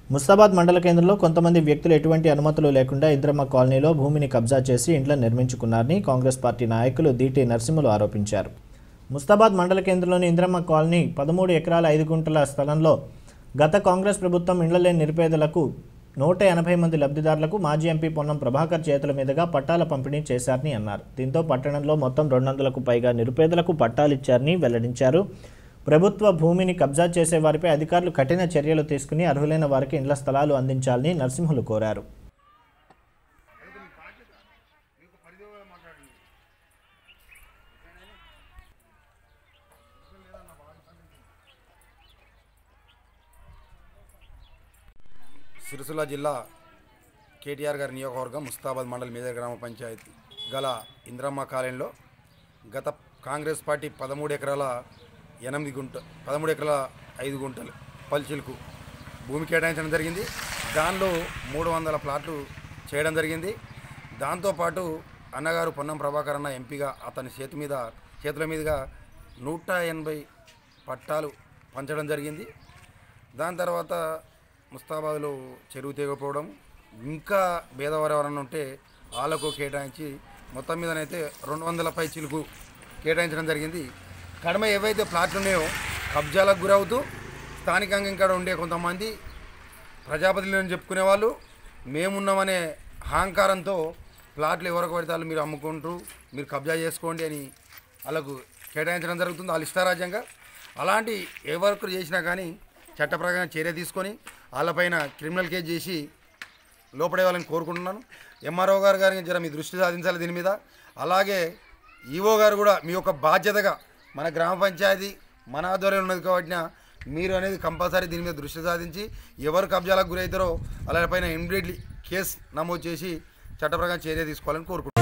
ముస్తాబాద్ మండల కేంద్రంలో కొంతమంది వ్యక్తులు ఎటువంటి అనుమతులు లేకుండా ఇంద్రమ్మ కాలనీలో భూమిని కబ్జా చేసి ఇండ్లను నిర్మించుకున్నారని కాంగ్రెస్ పార్టీ నాయకులు దీటి నరసింహులు ఆరోపించారు ముస్తాబాద్ మండల కేంద్రంలోని ఇంద్రమ్మ కాలనీ పదమూడు ఎకరాల ఐదు గుంటల స్థలంలో గత కాంగ్రెస్ ప్రభుత్వం ఇండ్ల లేని నిరుపేదలకు నూట ఎనభై మంది లబ్ధిదారులకు మాజీ ఎంపీ పొన్నం ప్రభాకర్ చేతుల మీదుగా పట్టాల పంపిణీ చేశారని అన్నారు దీంతో పట్టణంలో మొత్తం రెండు వందలకు పైగా నిరుపేదలకు పట్టాలిచ్చారని వెల్లడించారు ప్రభుత్వ భూమిని కబ్జా చేసే వారిపై అధికారులు కఠిన చర్యలు తీసుకుని అర్హులైన వారికి ఇండ్ల స్థలాలు అందించాలని నరసింహులు కోరారు సిరిసిల్ల జిల్లా కేటీఆర్ గారి నియోజకవర్గం ముస్తాబాద్ మండల్ మీద గ్రామ పంచాయతీ గల ఇంద్రమ్మ కాలనీలో గత కాంగ్రెస్ పార్టీ పదమూడు ఎకరాల ఎనిమిది గుంట పదమూడు ఎకరాల ఐదు గుంటలు పల్చిలకు భూమి కేటాయించడం జరిగింది దానిలో మూడు వందల ప్లాట్లు చేయడం జరిగింది దాంతోపాటు అన్నగారు పొన్నం ప్రభాకర్ అన్న ఎంపీగా అతని చేతి మీద చేతుల మీదుగా నూట ఎనభై పట్టాలు పంచడం జరిగింది దాని తర్వాత ముస్తాబాద్లో చెరువు తెగపోవడం ఇంకా భేదవారు ఎవరన్నా ఉంటే వాళ్ళకు కేటాయించి మొత్తం మీదనైతే రెండు వందల పై చిలుకు కేటాయించడం జరిగింది కడమ ఏవైతే ప్లాట్లు ఉన్నాయో కబ్జాలకు గురవుతూ స్థానికంగా ఇంకా ఉండే కొంతమంది ప్రజాపతిని చెప్పుకునే వాళ్ళు మేమున్నామనే అహంకారంతో ప్లాట్లు ఎవరికి పడితే వాళ్ళు మీరు అమ్ముకుంటూ మీరు కబ్జా చేసుకోండి అని వాళ్ళకు కేటాయించడం జరుగుతుంది వాళ్ళు ఇష్టారాజ్యంగా అలాంటి ఎవరికి చేసినా కానీ చట్ట ప్రకారం చర్య తీసుకొని వాళ్ళపైన క్రిమినల్ కేసు చేసి లోపడేయాలని కోరుకుంటున్నాను ఎంఆర్ఓ గారు గారికి జర మీ దృష్టి సాధించాలి దీని మీద అలాగే ఈఓ గారు కూడా మీ యొక్క బాధ్యతగా మన గ్రామ పంచాయతీ మన ఆధ్వర్యంలో ఉన్నది కాబట్టి మీరు అనేది కంపల్సరీ దీని మీద దృష్టి సాధించి ఎవరు కబ్జాలకు గురవుతారో వాళ్ళపైన ఇమ్మీడియట్లీ కేసు నమోదు చేసి చట్ట ప్రకారం చర్య తీసుకోవాలని కోరుకుంటున్నాను